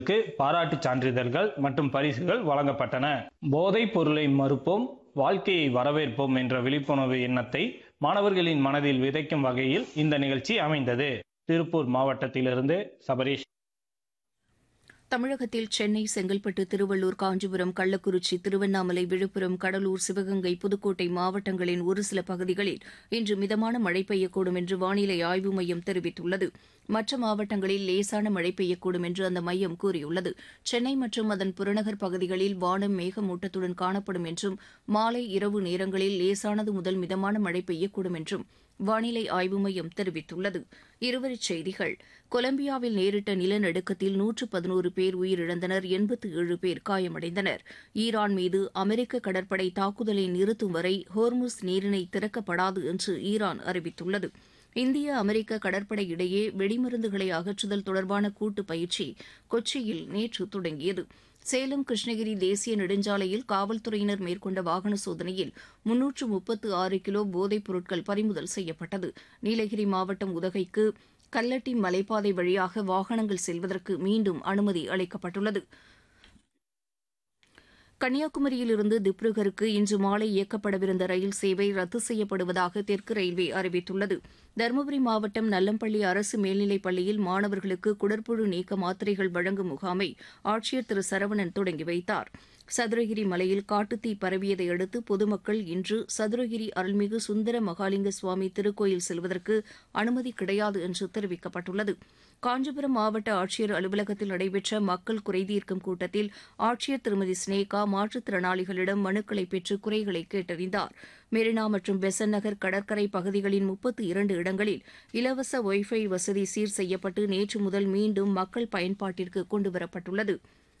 க்கு பாராட்டுச் சான்றிதழ்கள் மற்றும் பரிசுகள் வழங்கப்பட்டன போதைப் பொருளை மறுப்போம் வாழ்க்கையை வரவேற்போம் என்ற விழிப்புணர்வு எண்ணத்தை மாணவர்களின் மனதில் விதைக்கும் வகையில் இந்த நிகழ்ச்சி அமைந்தது திருப்பூர் மாவட்டத்திலிருந்து சபரீஷ் தமிழகத்தில் சென்னை செங்கல்பட்டு திருவள்ளூர் காஞ்சிபுரம் கள்ளக்குறிச்சி திருவண்ணாமலை விழுப்புரம் கடலூர் சிவகங்கை புதுக்கோட்டை மாவட்டங்களின் ஒரு சில பகுதிகளில் இன்று மிதமான மழை பெய்யக்கூடும் என்று வானிலை ஆய்வு மையம் தெரிவித்துள்ளது மற்ற மாவட்டங்களில் லேசான மழை பெய்யக்கூடும் என்று அந்த மையம் கூறியுள்ளது சென்னை மற்றும் அதன் புறநகர் பகுதிகளில் வானம் மேகமூட்டத்துடன் காணப்படும் என்றும் மாலை இரவு நேரங்களில் லேசானது முதல் மிதமான மழை பெய்யக்கூடும் என்றும் வானிலை ஆய்வு மையம் தெரிவித்துள்ளது இருவரிச் செய்திகள் கொலம்பியாவில் நேரிட்ட நிலநடுக்கத்தில் நூற்று பதினோரு பேர் உயிரிழந்தனர் எண்பத்து ஏழு பேர் காயமடைந்தனர் ஈரான் மீது அமெரிக்க கடற்படை தாக்குதலை நிறுத்தும் வரை ஹோர்முஸ் நீரிணை திறக்கப்படாது என்று ஈரான் அறிவித்துள்ளது இந்திய அமெரிக்க கடற்படை இடையே வெடிமருந்துகளை அகற்றுதல் தொடர்பான கூட்டு பயிற்சி கொச்சியில் நேற்று தொடங்கியது சேலம் கிருஷ்ணகிரி தேசிய நெடுஞ்சாலையில் காவல்துறையினர் மேற்கொண்ட வாகன சோதனையில் முன்னூற்று முப்பத்து ஆறு கிலோ போதைப் பொருட்கள் பறிமுதல் செய்யப்பட்டது நீலகிரி மாவட்டம் உதகைக்கு கல்லட்டி மலைப்பாதை வழியாக வாகனங்கள் செல்வதற்கு மீண்டும் அனுமதி அளிக்கப்பட்டுள்ளது கன்னியாகுமரியிலிருந்து திப்ருகருக்கு இன்று மாலை இயக்கப்படவிருந்த ரயில் சேவை ரத்து செய்யப்படுவதாக தெற்கு ரயில்வே அறிவித்துள்ளது தருமபுரி மாவட்டம் நல்லம்பள்ளி அரசு மேல்நிலைப் பள்ளியில் மாணவர்களுக்கு குடற்புழு நீக்க மாத்திரைகள் வழங்கும் முகாமை ஆட்சியர் திரு சரவணன் தொடங்கி வைத்தார் சதுரகிரி மலையில் காட்டுத்தீ பரவியதை அடுத்து பொதுமக்கள் இன்று சதுரகிரி அருள்மிகு சுந்தர மகாலிங்க சுவாமி திருக்கோயில் செல்வதற்கு அனுமதி கிடையாது என்று தெரிவிக்கப்பட்டுள்ளது காஞ்சிபுரம் மாவட்ட ஆட்சியர் அலுவலகத்தில் நடைபெற்ற மக்கள் குறைதீர்க்கும் கூட்டத்தில் ஆட்சியர் திருமதி ஸ்னேகா மாற்றுத்திறனாளிகளிடம் மனுக்களை பெற்று குறைகளை கேட்டறிந்தார் மெரினா மற்றும் பெசன் நகர் கடற்கரை பகுதிகளின் முப்பத்து இரண்டு இடங்களில் இலவச ஒய்ஃபை வசதி சீர் செய்யப்பட்டு நேற்று முதல் மீண்டும் மக்கள் பயன்பாட்டிற்கு கொண்டுவரப்பட்டுள்ளது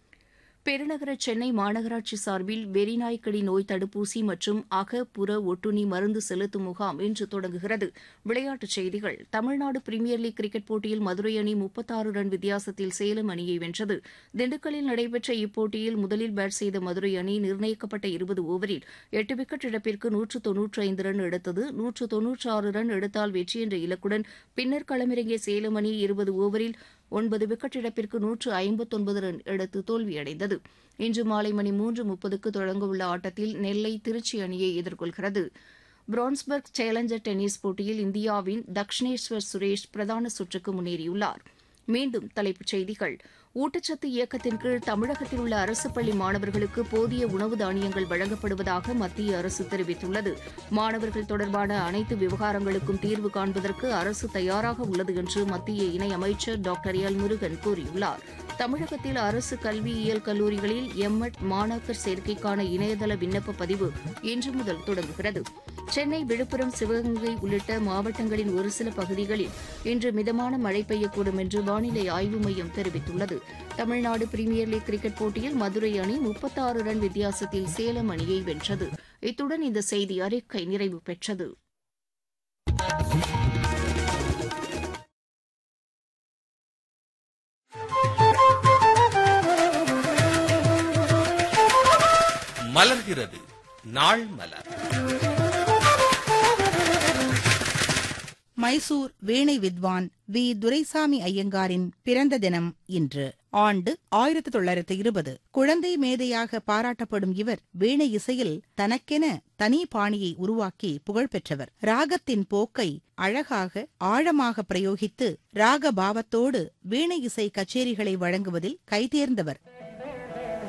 பெருநகர சென்னை மாநகராட்சி சார்பில் வெறிநாய்க்கடி நோய் தடுப்பூசி மற்றும் அக புற ஒட்டுண்ணி மருந்து செலுத்தும் முகாம் இன்று தொடங்குகிறது விளையாட்டுச் செய்திகள் தமிழ்நாடு பிரீமியர் லீக் கிரிக்கெட் போட்டியில் மதுரை அணி முப்பத்தாறு ரன் வித்தியாசத்தில் சேலம் அணியை வென்றது திண்டுக்கல்லில் நடைபெற்ற இப்போட்டியில் முதலில் பேட் செய்த மதுரை அணி நிர்ணயிக்கப்பட்ட இருபது ஓவரில் எட்டு விக்கெட் இழப்பிற்கு நூற்று தொன்னூற்று ஐந்து ரன் எடுத்தது நூற்று தொன்னூற்று ஆறு ரன் எடுத்தால் வெற்றி என்ற இலக்குடன் பின்னர் களமிறங்கிய சேலம் அணி இருபது ஓவரில் ஒன்பது விக்கெட் இழப்பிற்கு நூற்று ஐம்பத்தொன்பது ரன் எடுத்து தோல்வியடைந்தது இன்று மாலை மணி மூன்று முப்பதுக்கு தொடங்கவுள்ள ஆட்டத்தில் நெல்லை திருச்சி அணியை எதிர்கொள்கிறது பிரான்ஸ்பர்க் சேலஞ்சர் டென்னிஸ் போட்டியில் இந்தியாவின் தக்ஷனேஸ்வர் சுரேஷ் பிரதான சுற்றுக்கு முன்னேறியுள்ளார் மீண்டும் தலைப்புச் செய்திகள் ஊட்டச்சத்து இயக்கத்தின் கீழ் தமிழகத்தில் உள்ள அரசு பள்ளி மாணவர்களுக்கு போதிய உணவு தானியங்கள் வழங்கப்படுவதாக மத்திய அரசு தெரிவித்துள்ளது மாணவர்கள் தொடர்பான அனைத்து விவகாரங்களுக்கும் தீர்வு காண்பதற்கு அரசு தயாராக உள்ளது என்று மத்திய இணையமைச்சர் டாக்டர் எல் முருகன் கூறியுள்ளார் தமிழகத்தில் அரசு கல்வியியல் கல்லூரிகளில் எம்எட் மாணாக்கர் சேர்க்கைக்கான இணையதள விண்ணப்ப பதிவு இன்று முதல் தொடங்குகிறது சென்னை விழுப்புரம் சிவகங்கை உள்ளிட்ட மாவட்டங்களின் ஒரு சில பகுதிகளில் இன்று மிதமான மழை பெய்யக்கூடும் என்று வானிலை ஆய்வு மையம் தெரிவித்துள்ளது தமிழ்நாடு பிரீமியர் லீக் கிரிக்கெட் போட்டியில் மதுரை அணி முப்பத்தாறு ரன் வித்தியாசத்தில் சேலம் அணியை வென்றது இத்துடன் இந்த செய்தி அறிக்கை நிறைவு பெற்றது மலர்கிறது நாள் மலர் மைசூர் வீணை வித்வான் வி துரைசாமி ஐயங்காரின் பிறந்த தினம் இன்று ஆண்டு ஆயிரத்தி தொள்ளாயிரத்தி இருபது குழந்தை மேதையாக பாராட்டப்படும் இவர் வீணை இசையில் தனக்கென தனி பாணியை உருவாக்கி புகழ்பெற்றவர் ராகத்தின் போக்கை அழகாக ஆழமாக பிரயோகித்து ராக பாவத்தோடு வீணை இசை கச்சேரிகளை வழங்குவதில் கைதேர்ந்தவர்